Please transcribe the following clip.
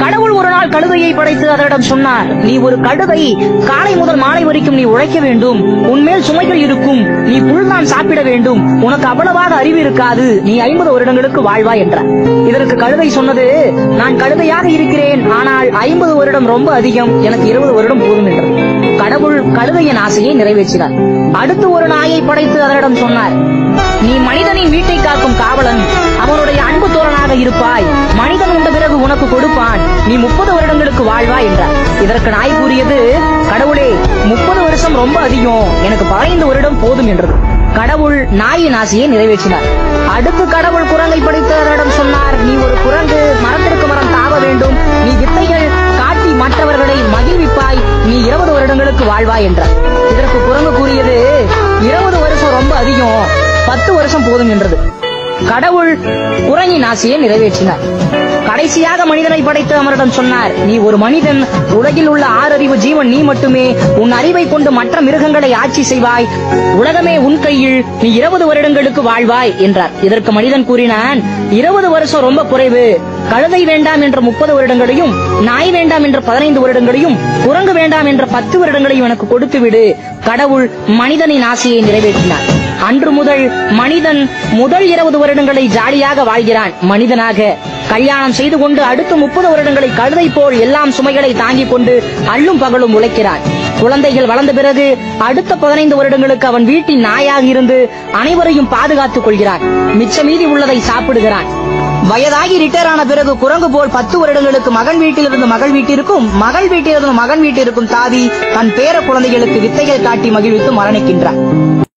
கடவுள் ஒரு நாள் கழுதையை படைத்து அதனிடம் சொன்னார் நீ ஒரு கழுதை காலை முதல் மாலை வரைக்கும் நீ உழைக்க வேண்டும் உன்மேல் சுமைகள் இருக்கும் நீ புல்தான் சாப்பிட வேண்டும் உனக்கு அவ்வளவாக அறிவு இருக்காது நீ ஐம்பது வருடங்களுக்கு வாழ்வாய் என்றார் இதற்கு கழுதை சொன்னது நான் கழுதையாக இருக்கிறேன் ஆனால் ஐம்பது வருடம் ரொம்ப அதிகம் எனக்கு இருபது வருடம் போதும் என்றது கடவுள் கழுதையின் ஆசையை நிறைவேற்றினார் அடுத்து ஒரு நாயை படைத்து அதனிடம் சொன்னார் நீ மனிதனின் வீட்டை காக்கும் காவலன் அவனுடைய அன்பு தோழனாக இருப்பாய் மனிதன் உண்ட பிறகு உனக்கு கொடுப்பான் நீ முப்பது வருடங்களுக்கு வாழ்வாய் என்றார் இதற்கு நாய் கூறியது கடவுளே முப்பது வருஷம் ரொம்ப அதிகம் எனக்கு பதினைந்து வருடம் போதும் என்றது கடவுள் நாயின் ஆசையை நிறைவேற்றினார் அடுத்து கடவுள் குரங்கை படைத்து அதனிடம் சொன்னார் நீ ஒரு குரங்கு மரத்திற்கு மரம் தாவ வேண்டும் நீ வித்தைகள் காட்டி மற்றவர்களை மகிழ்விப்பாய் நீ இருபது வருடங்களுக்கு வாழ்வாய் என்றார் இதற்கு குரங்கு கூறியது இருபது வருஷம் ரொம்ப அதிகம் பத்து வருஷம் போதும் என்றது கடவுள் குரங்கின் ஆசையை நிறைவேற்றினார் கடைசியாக மனிதனை படைத்து அவரிடம் சொன்னார் நீ ஒரு மனிதன் உலகில் உள்ள ஆறறிவு ஜீவன் நீ மட்டுமே உன் அறிவை கொண்டு மற்ற மிருகங்களை ஆட்சி செய்வாய் உலகமே உன் கையில் நீ இருபது வருடங்களுக்கு வாழ்வாய் என்றார் இதற்கு மனிதன் கூறினான் இருபது வருஷம் ரொம்ப குறைவு கழுதை வேண்டாம் என்ற முப்பது வருடங்களையும் நாய் வேண்டாம் என்ற பதினைந்து வருடங்களையும் குரங்கு வேண்டாம் என்ற பத்து வருடங்களையும் எனக்கு கொடுத்து விடு கடவுள் மனிதனின் ஆசையை நிறைவேற்றினார் அன்று முதல் மனிதன் முதல் இருபது வருடங்களை ஜாலியாக வாழ்கிறான் மனிதனாக கல்யாணம் செய்து கொண்டு அடுத்த முப்பது வருடங்களை கழுதை போல் எல்லாம் சுமைகளை தாங்கிக் கொண்டு அள்ளும் பகலும் உழைக்கிறான் குழந்தைகள் வளர்ந்த பிறகு அடுத்த பதினைந்து வருடங்களுக்கு அவன் வீட்டின் நாயாக இருந்து அனைவரையும் பாதுகாத்துக் கொள்கிறான் மிச்ச மீதி உள்ளதை சாப்பிடுகிறான் வயதாகி ரிட்டையர் ஆன பிறகு குரங்கு போல் பத்து வருடங்களுக்கு மகன் வீட்டிலிருந்து மகள் வீட்டிற்கும் மகள் வீட்டிலிருந்து மகன் வீட்டிற்கும் தாவி தன் பேர குழந்தைகளுக்கு வித்தைகள் காட்டி மகிழ்வித்து மரணிக்கின்றான்